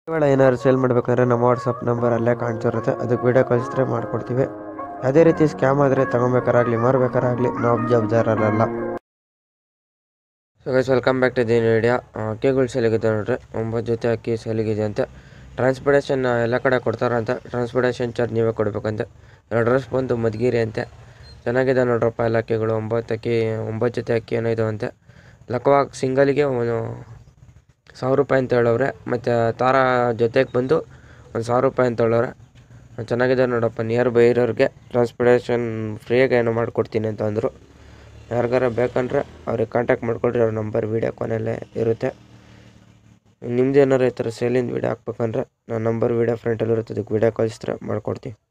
ಇವಾಗ ಏನಾದ್ರು ಸೇಲ್ ಮಾಡ್ಬೇಕಾದ್ರೆ ನಮ್ಮ ವಾಟ್ಸಪ್ ನಂಬರ್ ಅಲ್ಲೇ ಕಾಣ್ತಿರುತ್ತೆ ಅದಕ್ಕೆ ವಿಡಿಯೋ ಕಳಿಸಿದ್ರೆ ಮಾಡ್ಕೊಡ್ತೀವಿ ಅದೇ ರೀತಿ ಸ್ಕ್ಯಾಮ್ ಆದರೆ ತಗೊಬೇಕಾರಾಗಲಿ ಮಾರ್ಬೇಕಾರಾಗಲಿ ನಾವು ಜವಾಬ್ದಾರರಲ್ಲ so guys welcome back to the video ಅಕ್ಕಿಗಳು ಸೇಲಿಗಿದೆ ನೋಡ್ರಿ ಒಂಬತ್ತು ಜೊತೆ ಅಕ್ಕಿ ಸೇಲಿಗಿದೆ ಅಂತೆ ಟ್ರಾನ್ಸ್ಪೋರ್ಟೇಷನ್ ಎಲ್ಲ ಕಡೆ ಕೊಡ್ತಾರಂತೆ ಟ್ರಾನ್ಸ್ಪೋರ್ಟೇಷನ್ ಚಾರ್ಜ್ ನೀವೇ ಕೊಡಬೇಕಂತೆ ಅಡ್ರೆಸ್ ಬಂದು ಮಧುಗಿರಿ ಅಂತೆ ಚೆನ್ನಾಗಿದೆ ನೋಡ್ರಪ್ಪ ಎಲ್ಲ ಅಕ್ಕಿಗಳು ಒಂಬತ್ತು ಅಕ್ಕಿ ಒಂಬತ್ತು ಜೊತೆ ಅಕ್ಕಿ ಏನೋ ಇದಾವಂತೆ ಲಕ್ವಾಗ ಸಿಂಗಲಿಗೆ ಒಂದು ಸಾವಿರ ರೂಪಾಯಿ ಅಂತ ಹೇಳವ್ರೆ ಮತ್ತು ತಾರ ಜೊತೆಗೆ ಬಂದು ಒಂದು ಸಾವಿರ ರೂಪಾಯಿ ಅಂತ ಹೇಳವ್ರೆ ಚೆನ್ನಾಗಿದೆ ನೋಡಪ್ಪ ನಿಯರ್ ಬೈ ಇರೋರಿಗೆ ಟ್ರಾನ್ಸ್ಪೋರ್ಟೇಷನ್ ಫ್ರೀಯಾಗಿ ಏನೋ ಮಾಡಿಕೊಡ್ತೀನಿ ಅಂತ ಅಂದರು ಯಾರಿಗಾರ ಬೇಕಂದ್ರೆ ಅವ್ರಿಗೆ ಕಾಂಟ್ಯಾಕ್ಟ್ ಮಾಡ್ಕೊಳ್ರಿ ಅವ್ರ ನಂಬರ್ ವೀಡಿಯೋ ಕೊನೆಯಲ್ಲೇ ಇರುತ್ತೆ ನಿಮ್ದು ಏನಾರು ಈ ಥರ ಸೇಲಿಂದ ವೀಡಿಯೋ ಹಾಕ್ಬೇಕಂದ್ರೆ ನನ್ನ ನಂಬರ್ ವೀಡಿಯೋ ಫ್ರಂಟಲ್ಲಿ ಇರುತ್ತೆ ಅದಕ್ಕೆ ವೀಡಿಯೋ ಕಳಿಸಿದ್ರೆ ಮಾಡ್ಕೊಡ್ತೀನಿ